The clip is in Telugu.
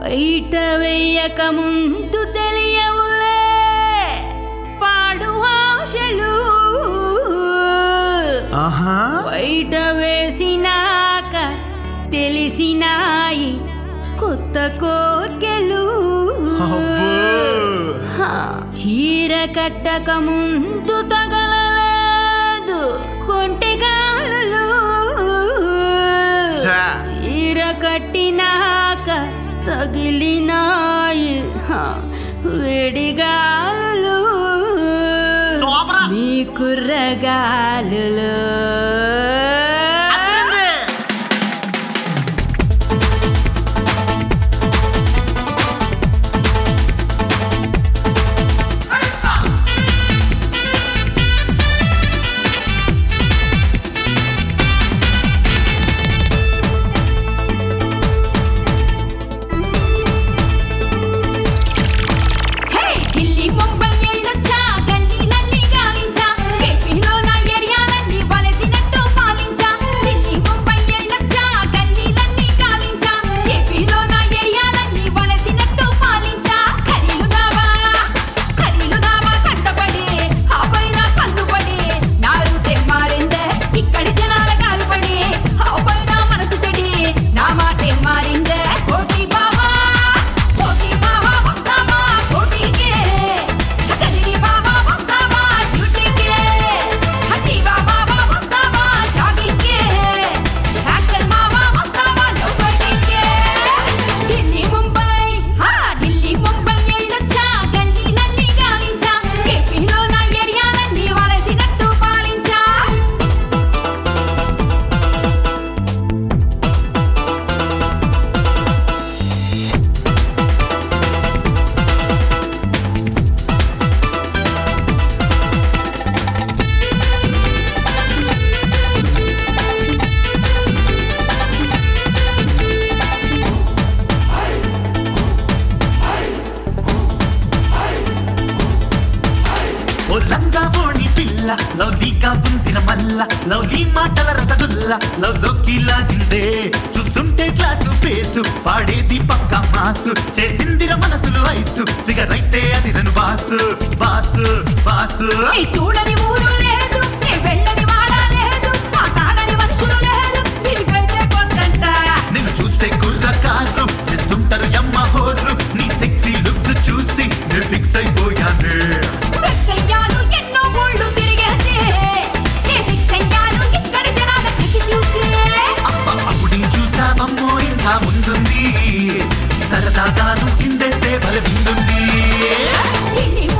బయట వెయ్యక ముందు తెలియవులే పాడు ఆశలు ఆహా బయట వేసినాక తెలిసినాయి కొత్త కోర్కెలు అబ్బో. హా, చీర కట్టక ముందు తగలలేదు కొంటెగాలు ఛా. చీర కట్టినాక తగిలినాయి హా, వేడిగాలు సూపరా. మీ కుర్రగాలు అదిరింది. హే ఢిల్లీ ముంబై ఎళ్ళొచ్చా గల్లీలన్నీ గాలించా ఏపీలో నా ఏరియాలన్నీ వలసినట్టు పాలించా ఢిల్లీ ముంబై ఎళ్ళొచ్చా గల్లీలన్నీ గాలించా ఏపీలో నా ఏరియాలన్నీ వలసినట్టు పాలించా ఖరీలు దావా ఖరీలు దావా కంటపడి ఆ పైన కన్నుపడి నా రూటే మారిందే ఇక్కడి జనాల కాలుపడి ఆ పైన మనసు చెడి నా మాటే మారిందే కోటి బావా కోటి బావా వస్తావా కోటికే కదిరి బావా వస్తావా డ్యూటీకే హట్టి బావా వస్తావా జాబికే యాక్టర్ మావా వస్తావా నోబడికే ఢిల్లీ ముంబై హా ఢిల్లీ ముంబై ఎళ్ళొచ్చా గల్లీలన్నీ గాలించా ఏపీలో నా ఏరియాలన్నీ వలసినట్టు పాలించా ఓ లంగా ఓణి పిల్ల లవ్లీగా ఉందిన మల్ల లవ్లీ మాటల రసగుల్ల లవ్ లోకి లాగిందే చూస్తుంటే క్లాసు ఫేసు పాడేది పక్క మాసు చేసిందిర మనసులు ఐసు సిగరైతే అది రను బాసు బాసు బాసు ఏ చూడని ఊరు లేదు ఏ వెళ్ళని వాడ లేదు మాట్లాడని మనుషులు లేరు వీరికైతే కొందంట నిన్ను చూస్తే కుర్ర కారు చేస్తుంటారు యమ్మ హోర్రు నీ సెక్సీ లుక్స్ చూసి నేను ఫిక్స్ అయిపోయానే వెచ్చయ్యాలు ఎన్నో ఊళ్ళు తిరిగేసి ఏ దిక్కయ్యాలు ఇక్కడ జనాల కసి చూసి అబ్బ అప్పుడు చూసావమ్మో ఇంకా ముందుంది సరదాగా నువ్వు చిందేస్తే బలవిందుంది ఇన్ని